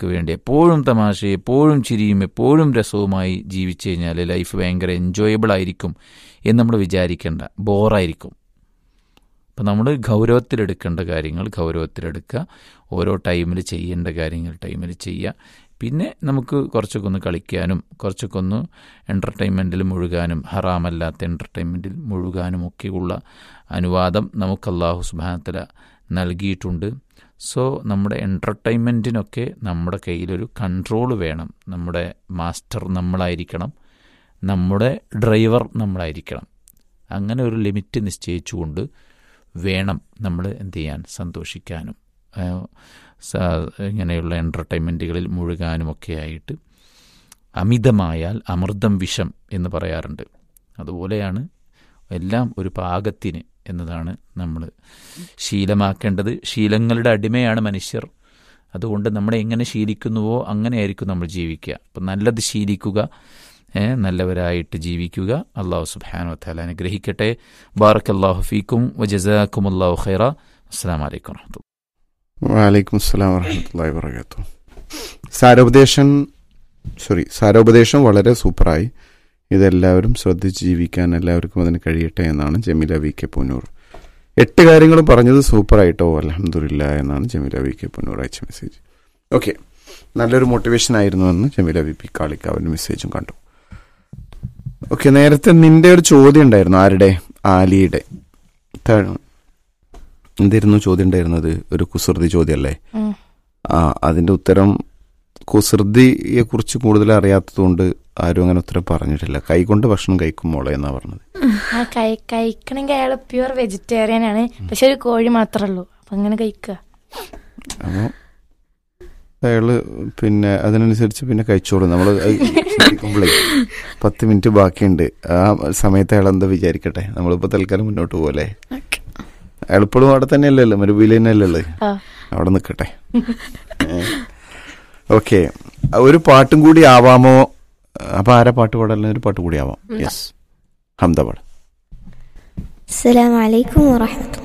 നമുക്ക് വേണ്ടി എപ്പോഴും തമാശയും എപ്പോഴും ചിരിയും എപ്പോഴും രസവുമായി ജീവിച്ചു കഴിഞ്ഞാൽ ലൈഫ് ഭയങ്കര എൻജോയബിൾ ആയിരിക്കും എന്ന് നമ്മൾ വിചാരിക്കേണ്ട ബോറായിരിക്കും അപ്പം നമ്മൾ ഗൗരവത്തിലെടുക്കേണ്ട കാര്യങ്ങൾ ഗൗരവത്തിലെടുക്കുക ഓരോ ടൈമിൽ ചെയ്യേണ്ട കാര്യങ്ങൾ ടൈമിൽ ചെയ്യുക പിന്നെ നമുക്ക് കുറച്ചൊക്കെ ഒന്ന് കളിക്കാനും കുറച്ചൊക്കെ ഒന്ന് എൻ്റർടൈൻമെൻറ്റിൽ മുഴുകാനും ഹറാമല്ലാത്ത എൻ്റർടൈൻമെൻറ്റിൽ മുഴുകാനും ഒക്കെയുള്ള അനുവാദം നമുക്ക് അള്ളാഹു സുബാനത്തല നൽകിയിട്ടുണ്ട് സോ നമ്മുടെ എൻ്റർടൈൻമെൻറ്റിനൊക്കെ നമ്മുടെ കയ്യിലൊരു കൺട്രോൾ വേണം നമ്മുടെ മാസ്റ്റർ നമ്മളായിരിക്കണം നമ്മുടെ ഡ്രൈവർ നമ്മളായിരിക്കണം അങ്ങനെ ഒരു ലിമിറ്റ് നിശ്ചയിച്ചുകൊണ്ട് വേണം നമ്മൾ എന്ത് ചെയ്യാൻ സന്തോഷിക്കാനും ആ, സ- ഇങ്ങനെയുള്ള എൻ്റർടൈൻമെൻറ്റുകളിൽ മുഴുകാനുമൊക്കെ ആയിട്ട് അമിതമായാൽ അമൃതം വിഷം എന്ന് പറയാറുണ്ട് അതുപോലെയാണ് എല്ലാം ഒരു പാകത്തിന് എന്നതാണ് നമ്മൾ ശീലമാക്കേണ്ടത് ശീലങ്ങളുടെ അടിമയാണ് മനുഷ്യർ അതുകൊണ്ട് നമ്മളെ എങ്ങനെ ശീലിക്കുന്നുവോ അങ്ങനെയായിരിക്കും നമ്മൾ ജീവിക്കുക അപ്പം നല്ലത് ശീലിക്കുക ഏ, നല്ലവരായിട്ട് ജീവിക്കുക അള്ളാഹു സുബാനു താല അനുഗ്രഹിക്കട്ടെ ബാറക് അള്ളാഹു ഫീക്കും വജസാക്കും അള്ളാഹു ഖൈറ അസ്സാം വലൈക്കും വറഹമത്തുള്ള വാലൈക്കും അസ്സലാം വറഹമത്തല്ലാഹി വർക്കാത്തു സാരോപദേശം സോറി സാരോപദേശം വളരെ സൂപ്പറായി ഇതെല്ലാവരും ശ്രദ്ധിച്ച് ജീവിക്കാൻ എല്ലാവർക്കും അതിന് കഴിയട്ടെ എന്നാണ് ജമീല വി കെ പുന്നൂർ എട്ട് കാര്യങ്ങളും പറഞ്ഞത് സൂപ്പറായിട്ടോ അലഹമില്ല എന്നാണ് ജമീല വി കെ പുന്നൂർ അയച്ച മെസ്സേജ് ഓക്കെ നല്ലൊരു മോട്ടിവേഷൻ ആയിരുന്നു എന്ന് ജമീല വി പി കാളിക്കാവിൻ്റെ മെസ്സേജും കണ്ടു ഓക്കെ നേരത്തെ നിന്റെ ഒരു ചോദ്യം ഉണ്ടായിരുന്നു ആരുടെ ആലിയുടെ താ- എന്തായിരുന്നു ചോദ്യം ഉണ്ടായിരുന്നത് ഒരു കുസൃതി ചോദ്യമല്ലേ ഉം. ആ അതിന്റെ ഉത്തരം കുസൃതിയെ കുറിച്ച് കൂടുതൽ അറിയാത്തതുകൊണ്ട് ആരും അങ്ങനെ ഉത്തരം പറഞ്ഞിട്ടില്ല കൈകൊണ്ട് ഭക്ഷണം കഴിക്കും മോളെ എന്നാ പറഞ്ഞത് ആ കൈ കഴിക്കണമെങ്കിൽ അയാൾ പ്യുവർ വെജിറ്റേറിയൻ ആണ് പക്ഷെ ഒരു കോഴി മാത്രമേ ഉള്ളൂ അപ്പൊ അങ്ങനെ കഴിക്കുക അപ്പോൾ അയാള് പിന്നെ അതിനനുസരിച്ച് പിന്നെ കഴിച്ചോളൂ നമ്മൾ ശ്രദ്ധിക്കുമ്പോഴേ പത്ത് മിനിറ്റ് ബാക്കിയുണ്ട് ആ സമയത്ത് അയാൾ എന്താ വിചാരിക്കട്ടെ നമ്മളിപ്പോ തൽക്കാലം മുന്നോട്ട് പോലെ അയാൾ ഇപ്പോഴും അവിടെ തന്നെയല്ലല്ലോ മരുഭൂമിയിൽ തന്നെയല്ലേ ഉള്ളത് ആ. അവിടെ നിൽക്കട്ടെ ഓക്കെ ഒരു പാട്ടും കൂടി ആവാമോ അപ്പൊ ആരാ പാട്ട് പാടല്ല ഒരു പാട്ട് കൂടി ആവാം യെസ് ഹംദ പാട് السلام عليكم ورحمة